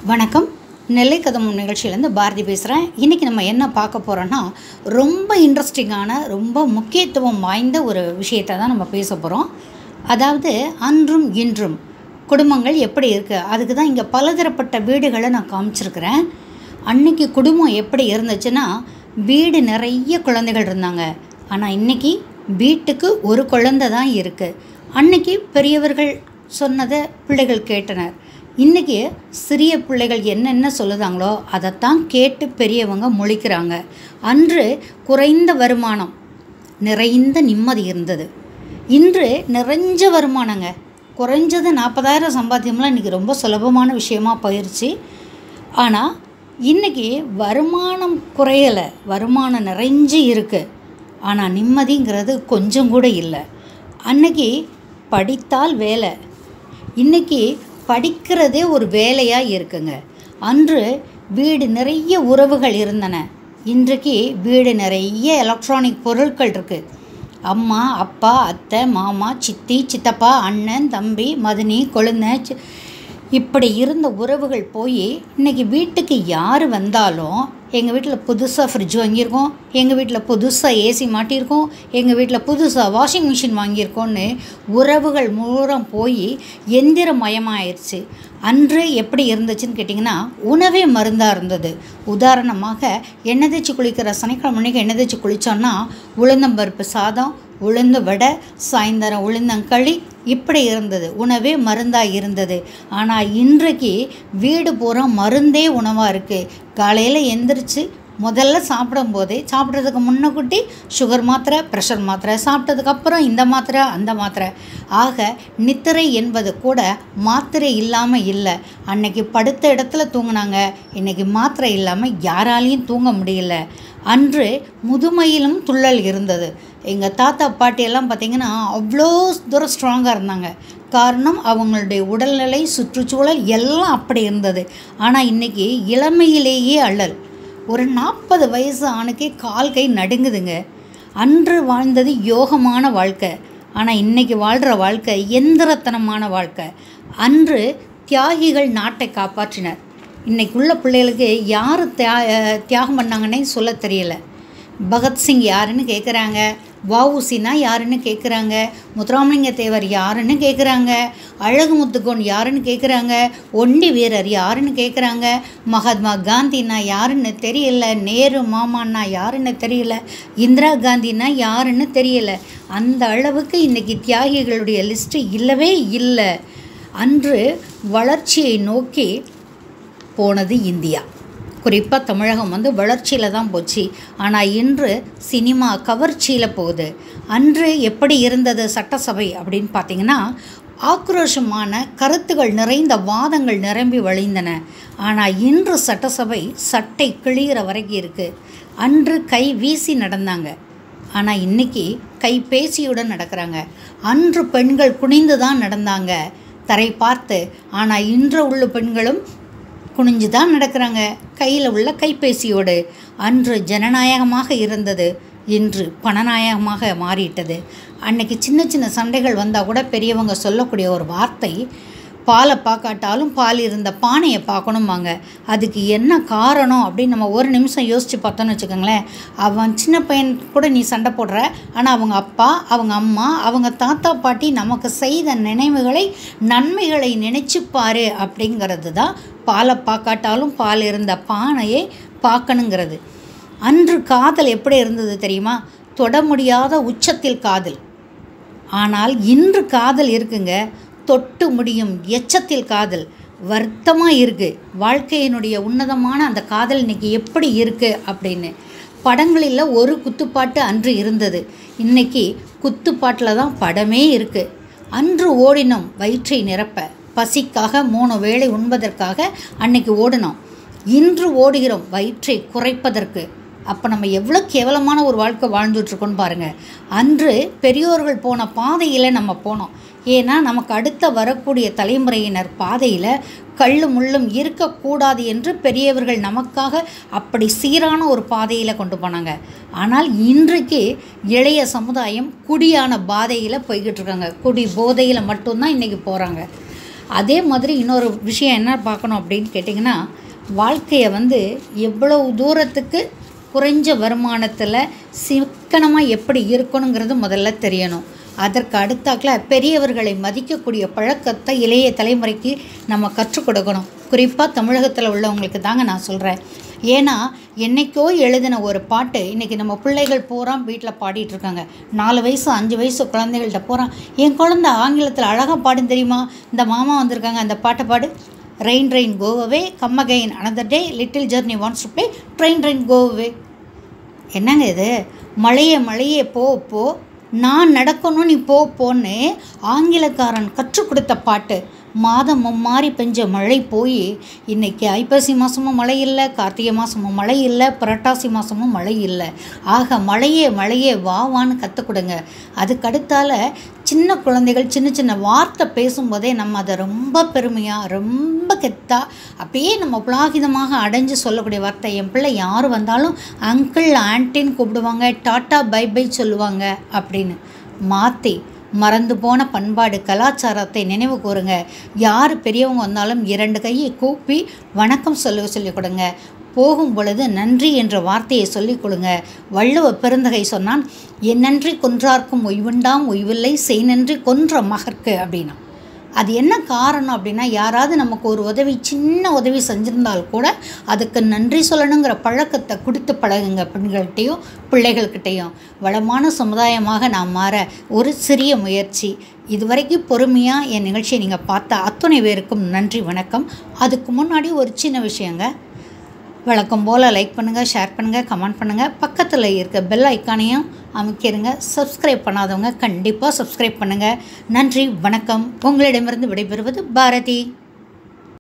வணக்கம் நெல்லை கதம்பம் நிகழ்ச்சியிலேருந்து பாரதி பேசுகிறேன் இன்றைக்கி நம்ம என்ன பார்க்க போகிறோன்னா ரொம்ப இன்ட்ரெஸ்டிங்கான ரொம்ப முக்கியத்துவம் வாய்ந்த ஒரு விஷயத்தை தான் நம்ம பேச போகிறோம் அதாவது அன்றும் இன்றும் குடும்பங்கள் எப்படி இருக்குது அதுக்கு தான் இங்கே பலதரப்பட்ட வீடுகளை நான் காமிச்சிருக்கிறேன் அன்னைக்கு குடும்பம் எப்படி இருந்துச்சுன்னா வீடு நிறைய குழந்தைகள் இருந்தாங்க ஆனால் இன்றைக்கி வீட்டுக்கு ஒரு குழந்தை தான் இருக்குது அன்னைக்கு பெரியவர்கள் சொன்னதை பிள்ளைகள் கேட்டனர் இன்றைக்கி சிறிய பிள்ளைகள் என்னென்ன சொல்லுதாங்களோ அதைத்தான் கேட்டு பெரியவங்க முழிக்கிறாங்க அன்று குறைந்த வருமானம் நிறைந்த நிம்மதி இருந்தது இன்று நிறைஞ்ச வருமானங்க குறைஞ்சது நாற்பதாயிரம் சம்பாத்தியம்லாம் இன்றைக்கி ரொம்ப சுலபமான விஷயமா போயிடுச்சு ஆனால் இன்றைக்கி வருமானம் குறையலை வருமானம் நிறைஞ்சு இருக்குது ஆனால் நிம்மதிங்கிறது கொஞ்சம் கூட இல்லை அன்னைக்கு படித்தால் வேலை இன்றைக்கி படிக்கிறதே ஒரு வேலையாக இருக்குங்க அன்று வீடு நிறைய உறவுகள் இருந்தன இன்றைக்கு வீடு நிறைய எலக்ட்ரானிக் பொருட்கள் இருக்குது அம்மா அப்பா அத்தை மாமா சித்தி சித்தப்பா அண்ணன் தம்பி மதினி கொழுந்த சி- இப்படி இருந்த உறவுகள் போய் இன்றைக்கி வீட்டுக்கு யார் வந்தாலும் எங்கள் வீட்டில் புதுசாக ஃப்ரிட்ஜ் வாங்கியிருக்கோம் எங்கள் வீட்டில் புதுசாக ஏசி மாட்டியிருக்கோம் எங்கள் வீட்டில் புதுசாக வாஷிங் மிஷின் வாங்கியிருக்கோன்னு உறவுகள் மூலம் போய் எந்திரமயமாயிருச்சு அன்று எப்படி இருந்துச்சுன்னு கேட்டிங்கன்னா உணவே மருந்தாக இருந்தது உதாரணமாக எண்ணெய் தேய்ச்சி குளிக்கிற சனிக்கிழமை அன்னைக்கு எண்ணெய் தேய்ச்சி குளித்தோன்னா உளுந்தம்பருப்பு சாதம் உளுந்து வடை சாயந்தரம் உளுந்தங்களி இப்படி இருந்தது உணவே மருந்தாக இருந்தது ஆனால் இன்றைக்கு வீடு பூரா மருந்தே உணவாக இருக்குது காலையில் எந்திரிச்சு முதல்ல சாப்பிடும்போதே சாப்பிட்றதுக்கு முன்னக்கூட்டி சுகர் மாத்திரை ப்ரெஷர் மாத்திரை சாப்பிட்டதுக்கப்புறம் இந்த மாத்திரை அந்த மாத்திரை ஆக நித்திரை என்பது கூட மாத்திரை இல்லாமல் இல்லை அன்னைக்கு படுத்த இடத்துல தூங்குனாங்க இன்னைக்கு மாத்திரை இல்லாமல் யாராலையும் தூங்க முடியல அன்று முதுமையிலும் துள்ளல் இருந்தது எங்கள் தாத்தா பாட்டியெல்லாம் பார்த்திங்கன்னா அவ்வளோ தூரம் ஸ்ட்ராங்காக இருந்தாங்க காரணம் அவங்களுடைய உடல்நிலை சுற்றுச்சூழல் எல்லாம் அப்படி இருந்தது ஆனால் இன்றைக்கி இளமையிலேயே அள்ளல் ஒரு நாற்பது வயசு ஆணுக்கே கால் கை நடுங்குதுங்க அன்று வாழ்ந்தது யோகமான வாழ்க்கை ஆனால் இன்னைக்கு வாழ்கிற வாழ்க்கை எந்திரத்தனமான வாழ்க்கை அன்று தியாகிகள் நாட்டை காப்பாற்றினர் இன்னைக்கு உள்ள பிள்ளைகளுக்கு யார் தியா தியாகம் பண்ணாங்கன்னே சொல்ல தெரியல பகத்சிங் யாருன்னு கேட்குறாங்க வஉசினா யாருன்னு கேட்குறாங்க முத்துராமலிங்க தேவர் யாருன்னு கேட்குறாங்க அழகு முத்துக்கோன் யாருன்னு கேட்குறாங்க ஒண்டி வீரர் யாருன்னு கேட்குறாங்க மகாத்மா காந்தினா யாருன்னு தெரியல நேரு மாமான்னா யாருன்னு தெரியல இந்திரா காந்தினா யாருன்னு தெரியல அந்த அளவுக்கு இன்றைக்கி தியாகிகளுடைய லிஸ்ட்டு இல்லவே இல்லை அன்று வளர்ச்சியை நோக்கி போனது இந்தியா குறிப்பாக தமிழகம் வந்து வளர்ச்சியில் தான் போச்சு ஆனால் இன்று சினிமா கவர்ச்சியில் போகுது அன்று எப்படி இருந்தது சட்டசபை அப்படின்னு பார்த்தீங்கன்னா ஆக்ரோஷமான கருத்துகள் நிறைந்த வாதங்கள் நிரம்பி வழிந்தன ஆனால் இன்று சட்டசபை சட்டை கிழிகிற வரைக்கும் இருக்குது அன்று கை வீசி நடந்தாங்க ஆனால் இன்னைக்கு கைபேசியுடன் நடக்கிறாங்க அன்று பெண்கள் குனிந்து தான் நடந்தாங்க தரை பார்த்து ஆனால் இன்று உள்ள பெண்களும் குனிஞ்சு தான் நடக்கிறாங்க கையில் உள்ள கைபேசியோடு அன்று ஜனநாயகமாக இருந்தது இன்று பணநாயகமாக மாறிட்டது அன்னைக்கு சின்ன சின்ன சண்டைகள் வந்தால் கூட பெரியவங்க சொல்லக்கூடிய ஒரு வார்த்தை பாலை பார்க்காட்டாலும் பால் இருந்த பானையை பார்க்கணுமாங்க அதுக்கு என்ன காரணம் அப்படின்னு நம்ம ஒரு நிமிஷம் யோசித்து பார்த்தோன்னு வச்சுக்கோங்களேன் அவன் சின்ன பையன் கூட நீ சண்டை போடுற ஆனால் அவங்க அப்பா அவங்க அம்மா அவங்க தாத்தா பாட்டி நமக்கு செய்த நினைவுகளை நன்மைகளை நினைச்சு பாரு அப்படிங்கிறது தான் பாலை பார்க்காட்டாலும் பால் இருந்த பானையை பார்க்கணுங்கிறது அன்று காதல் எப்படி இருந்தது தெரியுமா தொட முடியாத உச்சத்தில் காதல் ஆனால் இன்று காதல் இருக்குங்க தொட்டு முடியும் எச்சத்தில் காதல் வருத்தமாக இருக்குது வாழ்க்கையினுடைய உன்னதமான அந்த காதல் இன்னைக்கு எப்படி இருக்குது அப்படின்னு படங்களில் ஒரு குத்துப்பாட்டு அன்று இருந்தது இன்னைக்கு குத்துப்பாட்டில் தான் படமே இருக்குது அன்று ஓடினோம் வயிற்றை நிரப்ப பசிக்காக மூணு வேளை உண்பதற்காக அன்னைக்கு ஓடினோம் இன்று ஓடுகிறோம் வயிற்றை குறைப்பதற்கு அப்போ நம்ம எவ்வளோ கேவலமான ஒரு வாழ்க்கை வாழ்ந்துட்டுருக்கோன்னு பாருங்கள் அன்று பெரியோர்கள் போன பாதையில் நம்ம போனோம் ஏன்னா நமக்கு அடுத்த வரக்கூடிய தலைமுறையினர் பாதையில் கள்ளும் முள்ளும் இருக்கக்கூடாது என்று பெரியவர்கள் நமக்காக அப்படி சீரான ஒரு பாதையில் கொண்டு போனாங்க ஆனால் இன்றைக்கு இளைய சமுதாயம் குடியான பாதையில் போய்கிட்டு இருக்காங்க குடி போதையில் மட்டும்தான் இன்றைக்கி போகிறாங்க அதே மாதிரி இன்னொரு விஷயம் என்ன பார்க்கணும் அப்படின்னு கேட்டிங்கன்னா வாழ்க்கையை வந்து எவ்வளவு தூரத்துக்கு குறைஞ்ச வருமானத்தில் சிக்கனமாக எப்படி இருக்கணுங்கிறது முதல்ல தெரியணும் அதற்கு அடுத்தாக்கில் பெரியவர்களை மதிக்கக்கூடிய பழக்கத்தை இளைய தலைமுறைக்கு நம்ம கற்றுக் கொடுக்கணும் குறிப்பாக தமிழகத்தில் உள்ளவங்களுக்கு தாங்க நான் சொல்கிறேன் ஏன்னா என்னைக்கோ எழுதின ஒரு பாட்டு இன்றைக்கி நம்ம பிள்ளைகள் பூரா வீட்டில் பாடிட்டு இருக்காங்க நாலு வயசு அஞ்சு வயசு குழந்தைகள்கிட்ட பூரா என் குழந்தை ஆங்கிலத்தில் அழகாக பாடும் தெரியுமா இந்த மாமா வந்திருக்காங்க அந்த பாட்டை பாடு rain rain go away come again another day little Johnny wants to play train rain go away என்னங்க இது மழையே மழையே போ போ நான் நடக்கணும் நீ போ போன்னு ஆங்கிலக்காரன் கற்றுக் கொடுத்த பாட்டு மாதம் மும்மாறி பெஞ்ச மழை போய் இன்னைக்கு ஐப்பசி மாதமும் மழை இல்லை கார்த்திகை மாதமும் மழை இல்லை புரட்டாசி மாதமும் மழை இல்லை ஆக மழையே மழையே வா வான்னு கற்றுக் கொடுங்க அதுக்கு அடுத்தால சின்ன குழந்தைகள் சின்ன சின்ன வார்த்தை பேசும்போதே நம்ம அதை ரொம்ப பெருமையாக ரொம்ப கெத்தா அப்படியே நம்ம புலாகிதமாக அடைஞ்சு சொல்லக்கூடிய வார்த்தை என் பிள்ளை யார் வந்தாலும் அங்கிள் ஆன்ட்டின்னு கூப்பிடுவாங்க டாட்டா பை பை சொல்லுவாங்க அப்படின்னு மாற்றி மறந்து போன பண்பாடு கலாச்சாரத்தை நினைவு கூறுங்க யார் பெரியவங்க வந்தாலும் இரண்டு கையை கூப்பி வணக்கம் சொல்ல சொல்லிக் கொடுங்க போகும் பொழுது நன்றி என்ற வார்த்தையை சொல்லிக் கொடுங்க வள்ளுவ பெருந்தகை சொன்னான் என் நன்றி கொன்றார்க்கும் ஒய்வுண்டாம் ஒய்வில்லை செய் நன்றி கொன்ற மகற்கு அப்படின்னா அது என்ன காரணம் அப்படின்னா யாராவது நமக்கு ஒரு உதவி சின்ன உதவி செஞ்சிருந்தால் கூட அதுக்கு நன்றி சொல்லணுங்கிற பழக்கத்தை கொடுத்து பழகுங்க பெண்கள்கிட்டையும் பிள்ளைகள்கிட்டையும் வளமான சமுதாயமாக நாம் மாற ஒரு சிறிய முயற்சி இதுவரைக்கும் பொறுமையாக என் நிகழ்ச்சியை நீங்கள் பார்த்த அத்துணை பேருக்கும் நன்றி வணக்கம் அதுக்கு முன்னாடி ஒரு சின்ன விஷயங்க வழக்கம் போல் லைக் பண்ணுங்கள் ஷேர் பண்ணுங்கள் கமெண்ட் பண்ணுங்கள் பக்கத்தில் இருக்க பெல் ஐக்கானையும் அமைக்கிருங்க சப்ஸ்கிரைப் பண்ணாதவங்க கண்டிப்பாக சப்ஸ்கிரைப் பண்ணுங்கள் நன்றி வணக்கம் உங்களிடமிருந்து விடைபெறுவது பாரதி